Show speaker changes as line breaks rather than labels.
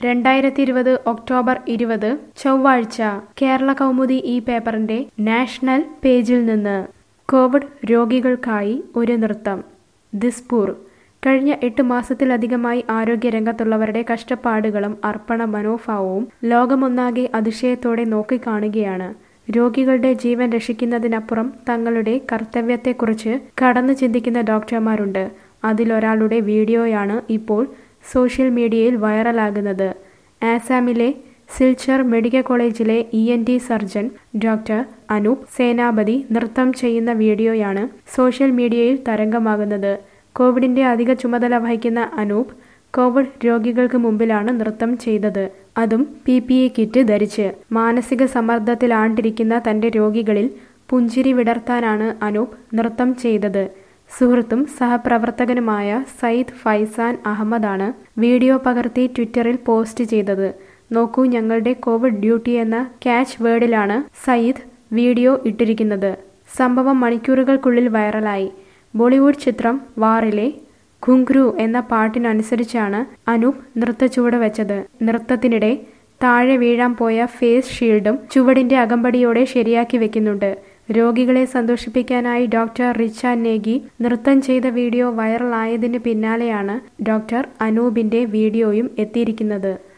രണ്ടായിരത്തി ഇരുപത് ഒക്ടോബർ ഇരുപത് ചൊവ്വാഴ്ച കേരള കൗമുദി ഈ പേപ്പറിന്റെ നാഷണൽ പേജിൽ നിന്ന് കോവിഡ് രോഗികൾക്കായി ഒരു നൃത്തം ദിസ്പൂർ കഴിഞ്ഞ എട്ട് മാസത്തിലധികമായി ആരോഗ്യരംഗത്തുള്ളവരുടെ കഷ്ടപ്പാടുകളും അർപ്പണ മനോഭാവവും ലോകമൊന്നാകെ അതിശയത്തോടെ നോക്കിക്കാണുകയാണ് രോഗികളുടെ ജീവൻ രക്ഷിക്കുന്നതിനപ്പുറം തങ്ങളുടെ കർത്തവ്യത്തെക്കുറിച്ച് കടന്നു ചിന്തിക്കുന്ന ഡോക്ടർമാരുണ്ട് അതിലൊരാളുടെ വീഡിയോയാണ് ഇപ്പോൾ സോഷ്യൽ മീഡിയയിൽ വൈറലാകുന്നത് ആസാമിലെ സിൽച്ചർ മെഡിക്കൽ കോളേജിലെ E N T surgeon doctor Anoop Senapati നൃത്തം ചെയ്യുന്ന വീഡിയോയാണ് സോഷ്യൽ മീഡിയയിൽ തരംഗമാകുന്നത് കോവിഡിന്റെ അധിക ചുമതല വഹിക്കുന്ന അനൂപ് കോവിഡ് രോഗികൾക്ക് മുമ്പിലാണ് നൃത്തം ചെയ്തത് അതും പി പി ഇ കിറ്റ് ധരിച്ച് മാനസിക സമ്മർദ്ദത്തിലാണ്ടിരിക്കുന്ന തന്റെ രോഗികളിൽ പുഞ്ചിരി വിടർത്താനാണ് അനൂപ് നൃത്തം ചെയ്തത് സുഹൃത്തും സഹപ്രവർത്തകനുമായ സയ്യിദ് ഫൈസാൻ അഹമ്മദാണ് വീഡിയോ പകർത്തി ട്വിറ്ററിൽ പോസ്റ്റ് ചെയ്തത് നോക്കൂ ഞങ്ങളുടെ കോവിഡ് ഡ്യൂട്ടി എന്ന ക്യാച്ച് വേർഡിലാണ് സയ്യിദ് വീഡിയോ ഇട്ടിരിക്കുന്നത് സംഭവം മണിക്കൂറുകൾക്കുള്ളിൽ വൈറലായി ബോളിവുഡ് ചിത്രം വാറിലെ ഘുങ്ക്രു എന്ന പാട്ടിനനുസരിച്ചാണ് അനൂപ് നൃത്തച്ചുവട് വെച്ചത് നൃത്തത്തിനിടെ താഴെ വീഴാൻ പോയ ഫേസ് ഷീൽഡും ചുവടിന്റെ അകമ്പടിയോടെ ശരിയാക്കി വെക്കുന്നുണ്ട് രോഗികളെ സന്തോഷിപ്പിക്കാനായി ഡോക്ടർ റിച്ച നേഗി നൃത്തം ചെയ്ത വീഡിയോ വൈറലായതിന് പിന്നാലെയാണ് ഡോക്ടർ അനൂപിന്റെ വീഡിയോയും എത്തിയിരിക്കുന്നത്